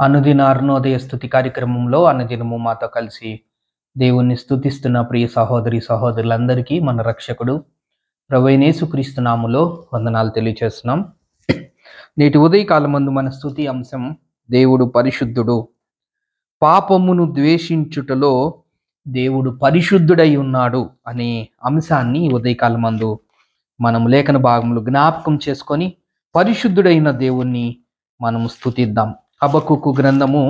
అనుదిన అరుణోదయ స్థుతి కార్యక్రమంలో అనుదినము మాతో కలిసి దేవుణ్ణి స్థుతిస్తున్న ప్రియ సహోదరి సహోదరులందరికీ మన రక్షకుడు ప్రవైనేసుక్రీస్తు నాములో వందనాలు తెలియచేస్తున్నాం నేటి ఉదయకాలమందు మన స్థుతి అంశం దేవుడు పరిశుద్ధుడు పాపమును ద్వేషించుటలో దేవుడు పరిశుద్ధుడై ఉన్నాడు అనే అంశాన్ని ఈ ఉదయకాలమందు మనం లేఖన భాగములు జ్ఞాపకం చేసుకొని పరిశుద్ధుడైన దేవుణ్ణి మనం స్థుతిద్దాం హబకుకు గ్రంథము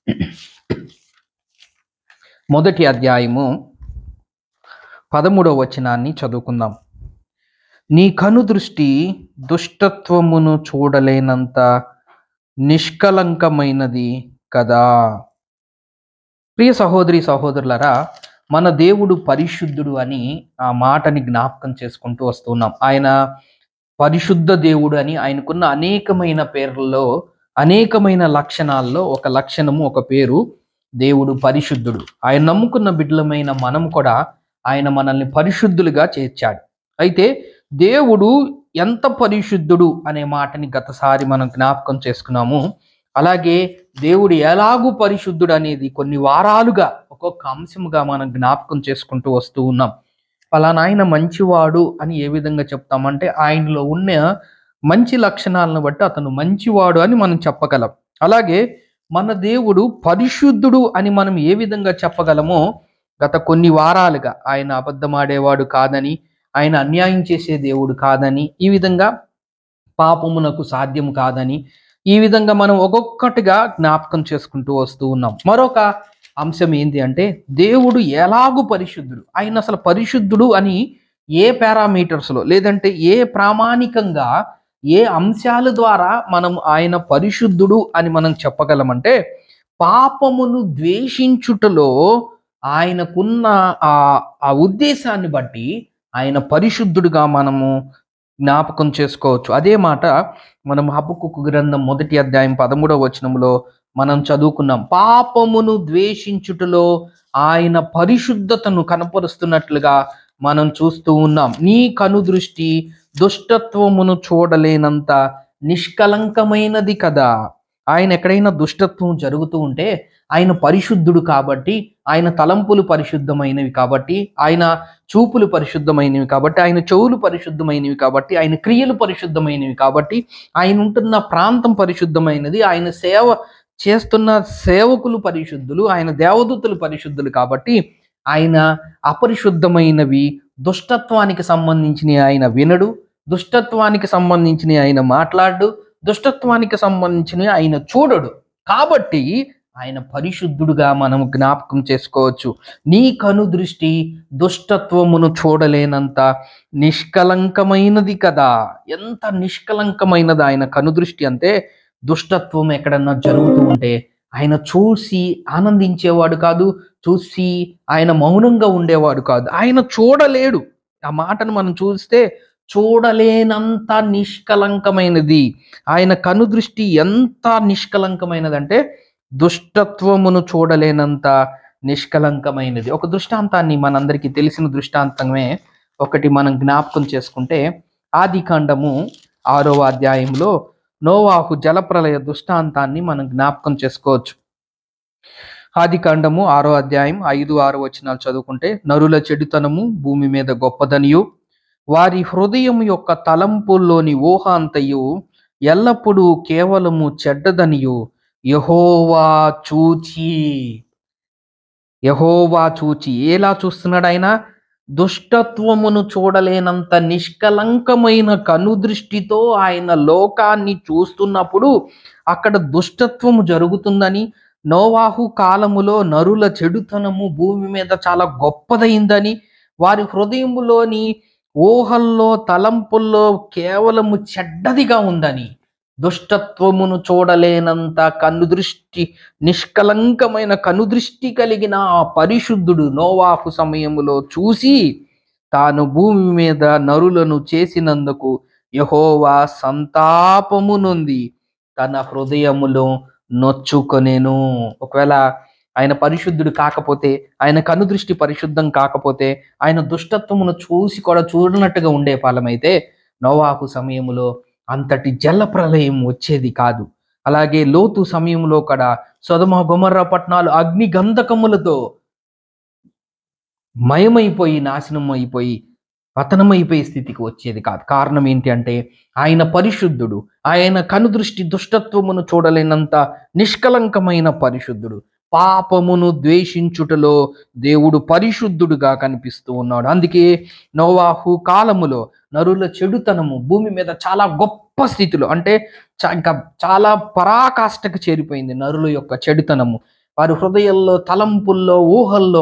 మొదటి అధ్యాయము పదమూడవ వచనాన్ని చదువుకుందాం నీ కను దృష్టి దుష్టత్వమును చూడలేనంత నిష్కలంకమైనది కదా ప్రియ సహోదరి సహోదరులరా మన దేవుడు పరిశుద్ధుడు అని ఆ మాటని జ్ఞాపకం చేసుకుంటూ వస్తున్నాం ఆయన పరిశుద్ధ దేవుడు అని ఆయనకున్న అనేకమైన పేర్లలో అనేకమైన లక్షణాల్లో ఒక లక్షణము ఒక పేరు దేవుడు పరిశుద్ధుడు ఆయన నమ్ముకున్న బిడ్డలమైన మనం కూడా ఆయన మనల్ని పరిశుద్ధులుగా చేర్చాడు అయితే దేవుడు ఎంత పరిశుద్ధుడు అనే మాటని గతసారి మనం జ్ఞాపకం చేసుకున్నాము అలాగే దేవుడు ఎలాగూ పరిశుద్ధుడు అనేది కొన్ని వారాలుగా ఒక్కొక్క అంశముగా మనం జ్ఞాపకం చేసుకుంటూ వస్తూ ఉన్నాం పలానా ఆయన మంచివాడు అని ఏ విధంగా చెప్తామంటే ఆయనలో ఉన్న మంచి లక్షణాలను బట్టి అతను మంచివాడు అని మనం చెప్పగలం అలాగే మన దేవుడు పరిశుద్ధుడు అని మనం ఏ విధంగా చెప్పగలమో గత కొన్ని వారాలుగా ఆయన అబద్ధమాడేవాడు కాదని ఆయన అన్యాయం చేసే దేవుడు కాదని ఈ విధంగా పాపమునకు సాధ్యం కాదని ఈ విధంగా మనం ఒక్కొక్కటిగా జ్ఞాపకం చేసుకుంటూ వస్తూ ఉన్నాం మరొక అంశం ఏంటి అంటే దేవుడు ఎలాగూ పరిశుద్ధుడు ఆయన అసలు పరిశుద్ధుడు అని ఏ పారామీటర్స్లో లేదంటే ఏ ప్రామాణికంగా ఏ అంశాల ద్వారా మనం ఆయన పరిశుద్ధుడు అని మనం చెప్పగలమంటే పాపమును ద్వేషించుటలో ఆయనకున్న ఆ ఆ ఉద్దేశాన్ని బట్టి ఆయన పరిశుద్ధుడుగా మనము జ్ఞాపకం చేసుకోవచ్చు అదే మాట మనం హబకుకు గ్రంథం మొదటి అధ్యాయం పదమూడవ వచనంలో మనం చదువుకున్నాం పాపమును ద్వేషించుటలో ఆయన పరిశుద్ధతను కనపరుస్తున్నట్లుగా మనం చూస్తూ ఉన్నాం నీ కను దృష్టి దుష్టత్వమును చూడలేనంత నిష్కలంకమైనది కదా ఆయన ఎక్కడైనా దుష్టత్వం జరుగుతూ ఉంటే ఆయన పరిశుద్ధుడు కాబట్టి ఆయన తలంపులు పరిశుద్ధమైనవి కాబట్టి ఆయన చూపులు పరిశుద్ధమైనవి కాబట్టి ఆయన చెవులు పరిశుద్ధమైనవి కాబట్టి ఆయన క్రియలు పరిశుద్ధమైనవి కాబట్టి ఆయన ఉంటున్న ప్రాంతం పరిశుద్ధమైనది ఆయన సేవ చేస్తున్న సేవకులు పరిశుద్ధులు ఆయన దేవదూతలు పరిశుద్ధులు కాబట్టి ఆయన అపరిశుద్ధమైనవి దుష్టత్వానికి సంబంధించిన ఆయన వినడు దుష్టత్వానికి సంబంధించిన ఆయన మాట్లాడు దుష్టత్వానికి సంబంధించిన ఆయన చూడడు కాబట్టి ఆయన పరిశుద్ధుడుగా మనం జ్ఞాపకం చేసుకోవచ్చు నీ కను దృష్టి దుష్టత్వమును చూడలేనంత నిష్కలంకమైనది కదా ఎంత నిష్కలంకమైనది ఆయన కనుదృష్టి అంటే దుష్టత్వం ఎక్కడన్నా జరుగుతూ ఉంటే ఆయన చూసి ఆనందించేవాడు కాదు చూసి ఆయన మౌనంగా ఉండేవాడు కాదు ఆయన చూడలేడు ఆ మాటను మనం చూస్తే చూడలేనంత నిష్కలంకమైనది ఆయన కనుదృష్టి ఎంత నిష్కలంకమైనదంటే దుష్టత్వమును చూడలేనంత నిష్కలంకమైనది ఒక దృష్టాంతాన్ని మనందరికీ తెలిసిన దృష్టాంతమే ఒకటి మనం జ్ఞాపకం చేసుకుంటే ఆది కాండము ఆరవ అధ్యాయంలో నోవాహు జలప్రలయ దృష్టాంతాన్ని మనం జ్ఞాపకం చేసుకోవచ్చు ఆది కాండము ఆరో అధ్యాయం ఐదు ఆరు వచనాలు చదువుకుంటే నరుల చెడుతనము భూమి మీద గొప్పదనియు వారి హృదయం యొక్క తలంపుల్లోని ఊహ అంతయు ఎల్లప్పుడూ కేవలము చెడ్డదనియు యహోవా చూచి యహోవా చూచి ఎలా చూస్తున్నాడు ఆయన దుష్టత్వమును చూడలేనంత నిష్కలంకమైన కనుదృష్టితో ఆయన లోకాన్ని చూస్తున్నప్పుడు అక్కడ దుష్టత్వము జరుగుతుందని నోవాహు కాలములో నరుల చెడుతనము భూమి మీద చాలా గొప్పదైందని వారి హృదయములోని ఊహల్లో తలంపుల్లో కేవలము చెడ్డదిగా ఉందని దుష్టత్వమును చూడలేనంత కనుదృష్టి నిష్కలంకమైన కనుదృష్టి కలిగిన ఆ పరిశుద్ధుడు నోవాహు సమయములో చూసి తాను భూమి మీద నరులను చేసినందుకు యహోవా సంతాపము నొంది తన హృదయములో నొచ్చుకొనేను ఒకవేళ ఆయన పరిశుద్ధుడు కాకపోతే ఆయన కనుదృష్టి పరిశుద్ధం కాకపోతే ఆయన దుష్టత్వమును చూసి కూడా చూడనట్టుగా ఉండే ఫలమైతే నోవాహు సమయములో అంతటి జల ప్రళయం వచ్చేది కాదు అలాగే లోతు సమయంలో కూడా సొదమ గుమర్ర పట్టణాలు అగ్ని గంధకములతో మయమైపోయి నాశనం అయిపోయి పతనమైపోయే స్థితికి వచ్చేది కాదు కారణం ఏంటి అంటే ఆయన పరిశుద్ధుడు ఆయన కనుదృష్టి దుష్టత్వమును చూడలేనంత నిష్కలంకమైన పరిశుద్ధుడు పాపమును ద్వేషించుటలో దేవుడు పరిశుద్ధుడుగా కనిపిస్తూ ఉన్నాడు అందుకే నోవాహు కాలములో నరుల చెడుతనము భూమి మీద చాలా గొప్ప స్థితిలో అంటే చా- ఇంకా చాలా పరాకాష్ఠకు చేరిపోయింది నరుల యొక్క చెడుతనము వారి హృదయాల్లో తలంపుల్లో ఊహల్లో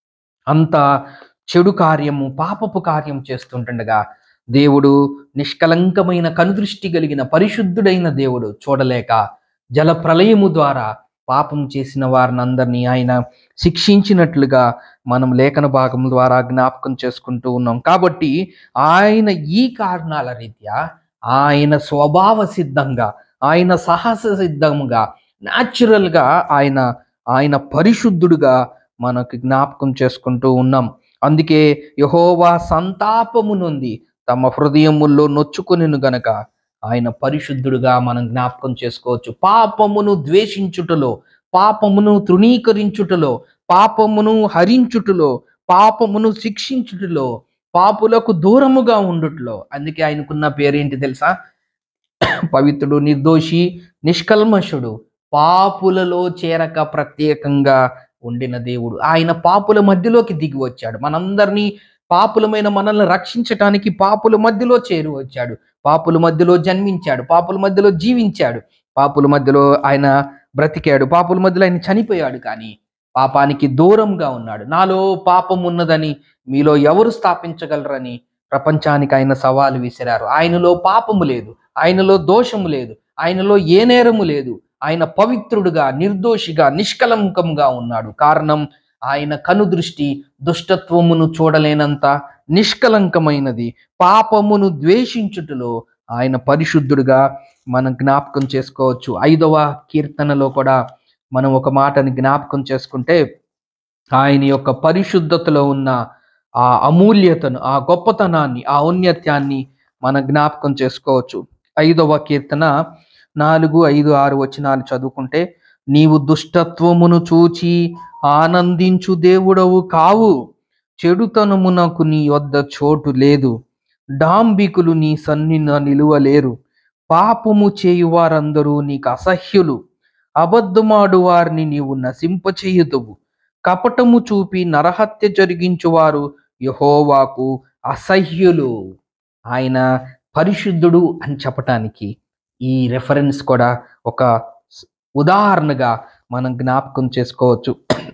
అంత చెడు కార్యము పాపపు కార్యం చేస్తుంటుండగా దేవుడు నిష్కలంకమైన కనుదృష్టి కలిగిన పరిశుద్ధుడైన దేవుడు చూడలేక జల ప్రళయము ద్వారా పాపం చేసిన వారిని అందరినీ ఆయన శిక్షించినట్లుగా మనం లేఖన భాగం ద్వారా జ్ఞాపకం చేసుకుంటూ ఉన్నాం కాబట్టి ఆయన ఈ కారణాల రీత్యా ఆయన స్వభావ సిద్ధంగా ఆయన సాహస సిద్ధంగా న్యాచురల్గా ఆయన ఆయన పరిశుద్ధుడుగా మనకు జ్ఞాపకం చేసుకుంటూ ఉన్నాం అందుకే యహోవా సంతాపము నొంది తమ హృదయముల్లో నొచ్చుకొనిను గనక ఆయన పరిశుద్ధుడుగా మనం జ్ఞాపకం చేసుకోవచ్చు పాపమును ద్వేషించుటలో పాపమును తృణీకరించుటలో పాపమును హరించుటలో పాపమును శిక్షించుటలో పాపులకు దూరముగా ఉండుటలో అందుకే ఆయనకున్న పేరేంటి తెలుసా పవిత్రుడు నిర్దోషి నిష్కల్మషుడు పాపులలో చేరక ప్రత్యేకంగా ఉండిన దేవుడు ఆయన పాపుల మధ్యలోకి దిగి వచ్చాడు మనందరినీ పాపులమైన మనల్ని రక్షించటానికి పాపుల మధ్యలో చేరి వచ్చాడు పాపుల మధ్యలో జన్మించాడు పాపుల మధ్యలో జీవించాడు పాపుల మధ్యలో ఆయన బ్రతికాడు పాపుల మధ్యలో ఆయన చనిపోయాడు కానీ పాపానికి దూరంగా ఉన్నాడు నాలో పాపం ఉన్నదని మీలో ఎవరు స్థాపించగలరని ప్రపంచానికి ఆయన సవాలు విసిరారు ఆయనలో పాపము లేదు ఆయనలో దోషము లేదు ఆయనలో ఏ నేరము లేదు ఆయన పవిత్రుడుగా నిర్దోషిగా నిష్కలంకంగా ఉన్నాడు కారణం ఆయన కనుదృష్టి దుష్టత్వమును చూడలేనంత నిష్కలంకమైనది పాపమును ద్వేషించుటలో ఆయన పరిశుద్ధుడుగా మనం జ్ఞాపకం చేసుకోవచ్చు ఐదవ కీర్తనలో కూడా మనం ఒక మాటని జ్ఞాపకం చేసుకుంటే ఆయన యొక్క పరిశుద్ధతలో ఉన్న ఆ అమూల్యతను ఆ గొప్పతనాన్ని ఆ ఔన్నత్యాన్ని మనం జ్ఞాపకం చేసుకోవచ్చు ఐదవ కీర్తన నాలుగు ఐదు ఆరు వచనాలు చదువుకుంటే నీవు దుష్టత్వమును చూచి ఆనందించు దేవుడవు కావు చెడుతనమునకు నీ వద్ద చోటు లేదు డాంబికులు నీ సన్నిన నిలువలేరు పాపము చేయువారందరూ నీకు అసహ్యులు అబద్ధమాడు వారిని నీవు నశింపచేయుదువు కపటము చూపి నరహత్య జరిగించువారు యహోవాకు అసహ్యులు ఆయన పరిశుద్ధుడు అని చెప్పటానికి ఈ రెఫరెన్స్ కూడా ఒక స్- ఉదాహరణగా మనం జ్ఞాపకం చేసుకోవచ్చు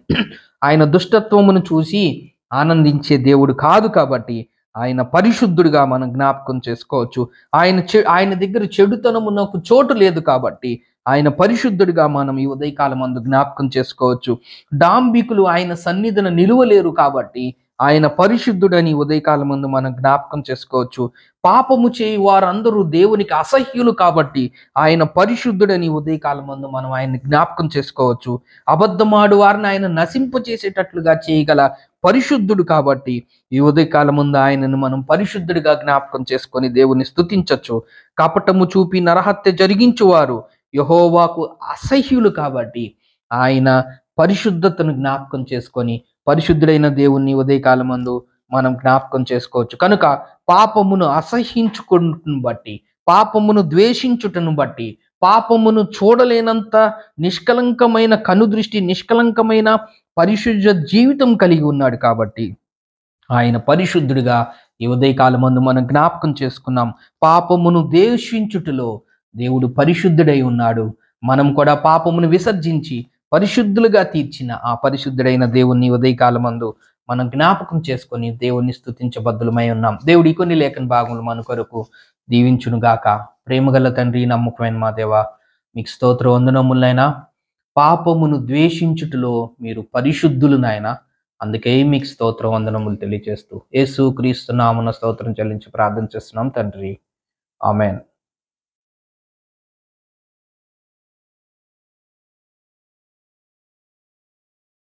ఆయన దుష్టత్వమును చూసి ఆనందించే దేవుడు కాదు కాబట్టి ఆయన పరిశుద్ధుడిగా మనం జ్ఞాపకం చేసుకోవచ్చు ఆయన చె ఆయన దగ్గర చెడుతనమునకు చోటు లేదు కాబట్టి ఆయన పరిశుద్ధుడిగా మనం ఈ ఉదయకాలం మందు జ్ఞాపకం చేసుకోవచ్చు డాంబికులు ఆయన సన్నిధిన నిలువలేరు కాబట్టి ఆయన పరిశుద్ధుడని ఉదయకాలం ముందు మనం జ్ఞాపకం చేసుకోవచ్చు పాపము చేయి వారందరూ దేవునికి అసహ్యులు కాబట్టి ఆయన పరిశుద్ధుడని ఉదయకాలం ముందు మనం ఆయన్ని జ్ఞాపకం చేసుకోవచ్చు అబద్ధమాడు వారిని ఆయన నశింప చేసేటట్లుగా చేయగల పరిశుద్ధుడు కాబట్టి ఈ ఉదయకాలం ముందు ఆయనను మనం పరిశుద్ధుడిగా జ్ఞాపకం చేసుకొని దేవుని స్తుతించవచ్చు కపటము చూపి నరహత్య జరిగించువారు యహోవాకు అసహ్యులు కాబట్టి ఆయన పరిశుద్ధతను జ్ఞాపకం చేసుకొని పరిశుద్ధుడైన దేవుణ్ణి ఉదయకాలం మందు మనం జ్ఞాపకం చేసుకోవచ్చు కనుక పాపమును అసహ్యించుకుని బట్టి పాపమును ద్వేషించుటను బట్టి పాపమును చూడలేనంత నిష్కలంకమైన కనుదృష్టి నిష్కలంకమైన పరిశుద్ధ జీవితం కలిగి ఉన్నాడు కాబట్టి ఆయన పరిశుద్ధుడిగా ఈ ఉదయకాలం మందు మనం జ్ఞాపకం చేసుకున్నాం పాపమును ద్వేషించుటలో దేవుడు పరిశుద్ధుడై ఉన్నాడు మనం కూడా పాపమును విసర్జించి పరిశుద్ధులుగా తీర్చిన ఆ పరిశుద్ధుడైన దేవుణ్ణి ఉదయకాలం మందు మనం జ్ఞాపకం చేసుకొని దేవుణ్ణి స్తుతించబద్దులమై ఉన్నాం దేవుడి కొన్ని లేఖన భాగములు మన కొరకు దీవించునుగాక ప్రేమగల తండ్రి నమ్మకమైన మా దేవ మీకు స్తోత్ర వందనములైనా పాపమును ద్వేషించుటలో మీరు పరిశుద్ధులు నాయన అందుకే మీకు స్తోత్ర వందనములు తెలియజేస్తూ యేసు క్రీస్తు నామున స్తోత్రం చెల్లించి ప్రార్థన చేస్తున్నాం తండ్రి ఆమెన్